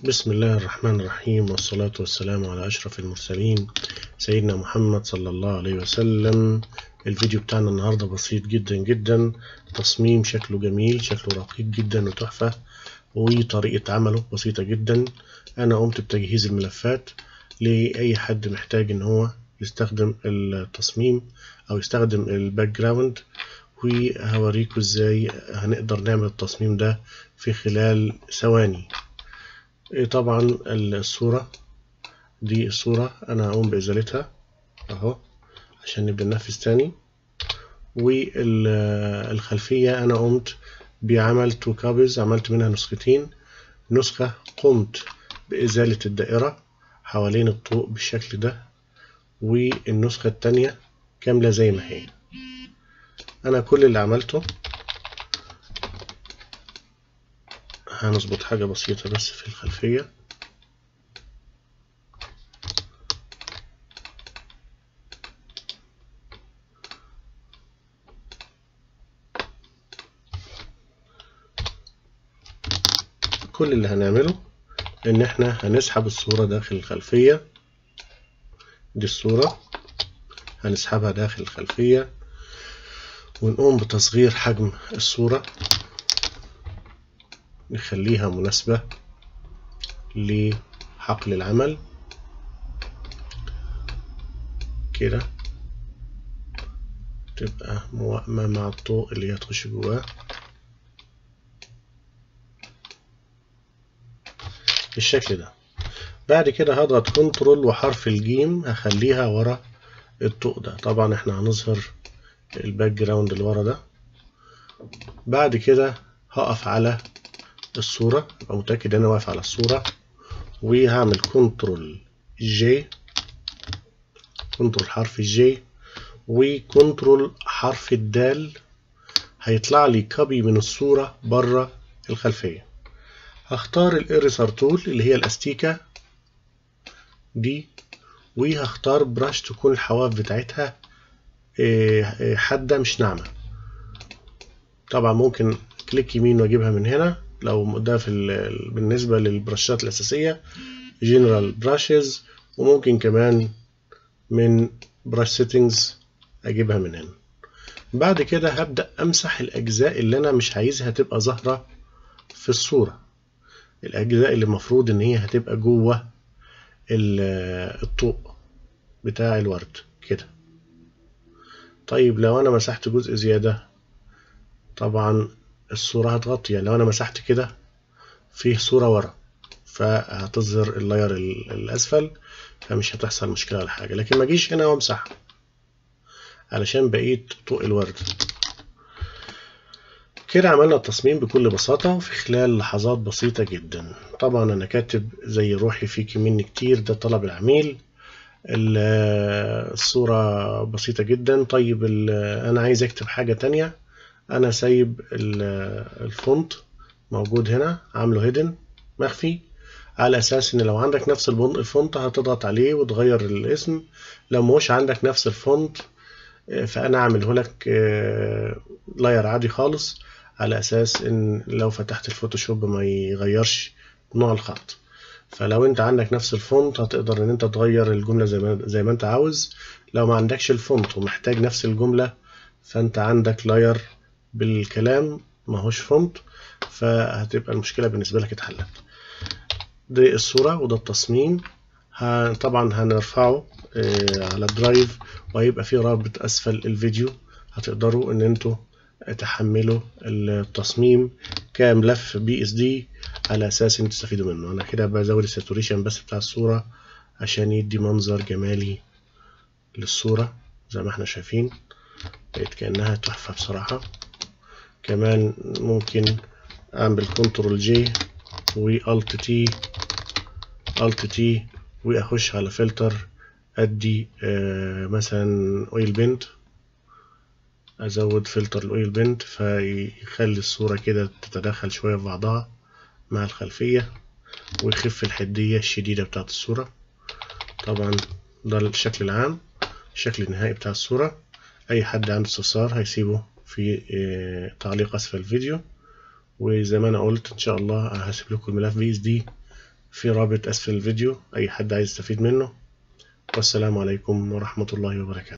بسم الله الرحمن الرحيم والصلاة والسلام على أشرف المرسلين سيدنا محمد صلى الله عليه وسلم الفيديو بتاعنا النهاردة بسيط جدا جدا تصميم شكله جميل شكله رقيق جدا وتحفة وطريقة عمله بسيطة جدا أنا قمت بتجهيز الملفات لأي حد محتاج إن هو يستخدم التصميم أو يستخدم الباك جراوند وهوريكم ازاي هنقدر نعمل التصميم ده في خلال ثواني طبعا الصورة دي الصورة أنا هقوم بإزالتها أهو عشان نبدأ ننفذ تاني والخلفية أنا قمت بعمل تو كابز عملت منها نسختين نسخة قمت بإزالة الدائرة حوالين الطوق بالشكل ده والنسخة التانية كاملة زي ما هي أنا كل اللي عملته هنظبط حاجة بسيطة بس في الخلفية كل اللي هنعمله ان احنا هنسحب الصورة داخل الخلفية دي الصورة هنسحبها داخل الخلفية ونقوم بتصغير حجم الصورة نخليها مناسبة لحقل العمل كده تبقى موائمة مع الضوء اللي هتخش جواه بالشكل ده بعد كده هضغط كنترول وحرف الجيم هخليها ورا الضوء ده طبعا احنا هنظهر الباك جراوند اللي ورا ده بعد كده هقف على الصورة أبقى متأكد إن أنا واقف على الصورة وهعمل كنترول جي كنترول حرف الجي وكنترول حرف الدال هيطلع لي كوبي من الصورة بره الخلفية هختار الإريسر تول اللي هي الأستيكة دي وهختار براش تكون الحواف بتاعتها حادة مش ناعمة طبعا ممكن كليك يمين واجيبها من هنا لو ده في بالنسبة للبرشات الأساسية جنرال براشز وممكن كمان من براش سيتنجز أجيبها من هنا بعد كده هبدأ أمسح الأجزاء اللي أنا مش عايزها تبقى ظاهرة في الصورة الأجزاء اللي المفروض إن هي هتبقى جوه الطوق بتاع الورد كده طيب لو أنا مسحت جزء زيادة طبعا الصورة هتغطي يعني لو أنا مسحت كده فيه صورة ورا فهتظهر اللاير الأسفل فمش هتحصل مشكلة ولا حاجة لكن ما أجيش هنا وأمسح علشان بقية طوق الورد كده عملنا التصميم بكل بساطة وفي خلال لحظات بسيطة جدا طبعا أنا كاتب زي روحي فيك مني كتير ده طلب العميل الصورة بسيطة جدا طيب أنا عايز أكتب حاجة تانية انا سايب الفونت موجود هنا عامله هيدن مخفي على اساس ان لو عندك نفس الفونت هتضغط عليه وتغير الاسم لو مش عندك نفس الفونت فانا اعمله لك لاير عادي خالص على اساس ان لو فتحت الفوتوشوب ما يغيرش نوع الخط فلو انت عندك نفس الفونت هتقدر ان انت تغير الجملة زي ما, زي ما انت عاوز لو ما عندكش الفونت ومحتاج نفس الجملة فانت عندك لاير بالكلام ماهوش فونت فهتبقى المشكلة بالنسبة لك اتحلت دي الصورة وده التصميم طبعا هنرفعه على الدرايف وهيبقى فيه رابط أسفل الفيديو هتقدروا ان انتوا تحملوا التصميم كملف بي اس دي على اساس ان تستفيدوا منه انا كده بزود الساتوريشن بس بتاع الصورة عشان يدي منظر جمالي للصورة زي ما احنا شايفين بقت كأنها تحفة بصراحة كمان ممكن اعمل كنترول جي والت تي الت تي واخش على فلتر ادي آه مثلا اويل بنت ازود فلتر الاويل بنت فيخلي الصورة كده تتداخل شوية في بعضها مع الخلفية ويخف الحدية الشديدة بتاعت الصورة طبعا ده الشكل العام الشكل النهائي بتاع الصورة اي حد عنده استفسار هيسيبه في تعليق اسفل الفيديو وزي ما انا قلت ان شاء الله هسيب لكم الملف بي اس دي في رابط أسفل الفيديو أي حد عايز يستفيد منه والسلام عليكم ورحمة الله وبركاته